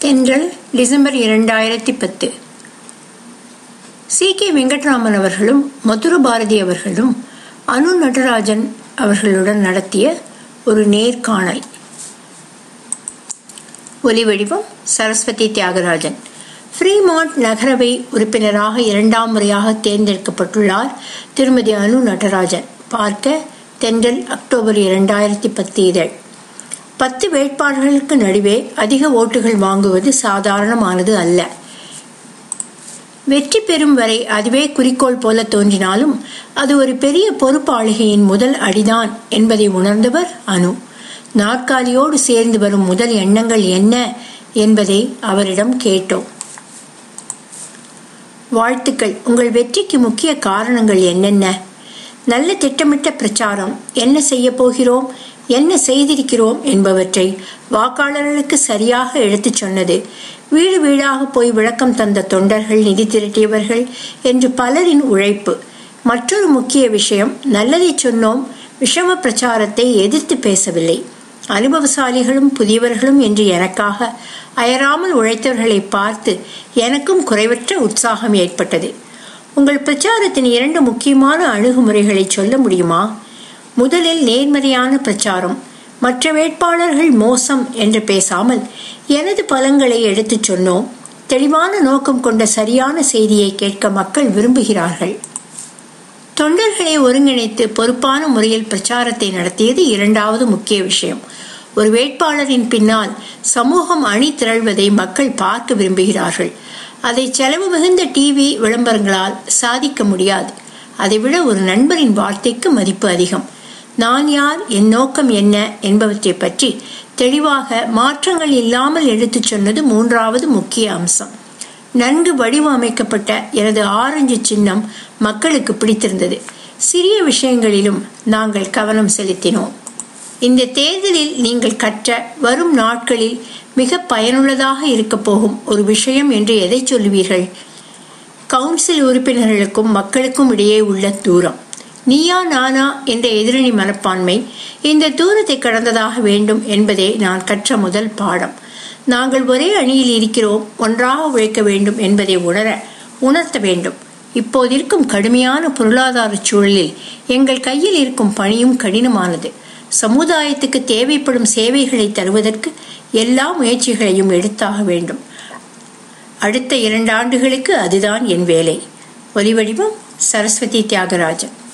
தென்றல் டிசம்பர் இரண்டாயிரத்தி பத்து சி கே வெங்கட்ராமன் அவர்களும் மதுர பாரதி அவர்களும் அனு நடராஜன் அவர்களுடன் நடத்திய ஒரு நேர்காணல் ஒலிவடிவம் சரஸ்வதி தியாகராஜன் ஃப்ரீமாண்ட் நகரவை உறுப்பினராக இரண்டாம் முறையாக தேர்ந்தெடுக்கப்பட்டுள்ளார் திருமதி அனு நடராஜன் பார்க்க தென்றல் அக்டோபர் இரண்டாயிரத்தி பத்து இதழ் பத்து வேட்பாளர்களுக்கு நடுவே அதிக ஓட்டுகள் வாங்குவது சாதாரணமானது அல்ல வெற்றி பெறும் வரை அதுவே குறிக்கோள் போல தோன்றினாலும் அது ஒரு பெரிய பொறுப்பாளுகையின் முதல் அடிதான் என்பதை உணர்ந்தவர் அனு நாற்காலியோடு சேர்ந்து வரும் முதல் எண்ணங்கள் என்ன என்பதை அவரிடம் கேட்டோம் வாழ்த்துக்கள் உங்கள் வெற்றிக்கு முக்கிய காரணங்கள் என்னென்ன நல்ல திட்டமிட்ட பிரச்சாரம் என்ன செய்ய போகிறோம் என்ன செய்திருக்கிறோம் என்பவற்றை வாக்காளர்களுக்கு சரியாக எடுத்துச் சொன்னது வீடு வீடாக போய் விளக்கம் தந்த தொண்டர்கள் நிதி திரட்டியவர்கள் என்று பலரின் உழைப்பு மற்றொரு முக்கிய விஷயம் நல்லதை சொன்னோம் விஷம பிரச்சாரத்தை எதிர்த்து பேசவில்லை அனுபவசாலிகளும் புதியவர்களும் என்று எனக்காக அயராமல் உழைத்தவர்களை பார்த்து எனக்கும் குறைவற்ற உற்சாகம் ஏற்பட்டது உங்கள் பிரச்சாரத்தின் இரண்டு முக்கியமான அணுகுமுறைகளை சொல்ல முடியுமா முதலில் நேர்மறையான பிரச்சாரம் மற்ற வேட்பாளர்கள் மோசம் என்று பேசாமல் எனது பலங்களை எடுத்துச் சொன்னோம் தெளிவான நோக்கம் கொண்ட சரியான செய்தியை கேட்க மக்கள் விரும்புகிறார்கள் தொண்டர்களை ஒருங்கிணைத்து பொறுப்பான முறையில் பிரச்சாரத்தை நடத்தியது இரண்டாவது முக்கிய விஷயம் ஒரு வேட்பாளரின் பின்னால் சமூகம் அணி திரள்வதை மக்கள் பார்க்க விரும்புகிறார்கள் அதை செலவு மிகுந்த டிவி விளம்பரங்களால் சாதிக்க முடியாது அதைவிட ஒரு நண்பரின் வார்த்தைக்கு மதிப்பு அதிகம் நான் யார் என் நோக்கம் என்ன என்பவற்றை பற்றி தெளிவாக மாற்றங்கள் இல்லாமல் எடுத்துச் சொன்னது மூன்றாவது முக்கிய அம்சம் நன்கு வடிவமைக்கப்பட்ட எனது ஆரஞ்சு சின்னம் மக்களுக்கு பிடித்திருந்தது சிறிய விஷயங்களிலும் நாங்கள் கவனம் செலுத்தினோம் இந்த தேர்தலில் நீங்கள் கற்ற வரும் நாட்களில் மிக பயனுள்ளதாக இருக்க போகும் ஒரு விஷயம் என்று எதை சொல்லுவீர்கள் கவுன்சில் உறுப்பினர்களுக்கும் மக்களுக்கும் இடையே உள்ள தூரம் நீயா நானா என்ற எதிரணி மனப்பான்மை இந்த தூரத்தை கடந்ததாக வேண்டும் என்பதே நான் கற்ற முதல் பாடம் நாங்கள் ஒரே அணியில் இருக்கிறோம் ஒன்றாக உழைக்க வேண்டும் என்பதை உணர உணர்த்த வேண்டும் இப்போதிருக்கும் கடுமையான பொருளாதார சூழலில் எங்கள் கையில் இருக்கும் பணியும் கடினமானது சமுதாயத்துக்கு தேவைப்படும் சேவைகளை தருவதற்கு எல்லா முயற்சிகளையும் எடுத்தாக வேண்டும் அடுத்த இரண்டு ஆண்டுகளுக்கு அதுதான் என் வேலை ஒலிவடிவம் சரஸ்வதி தியாகராஜன்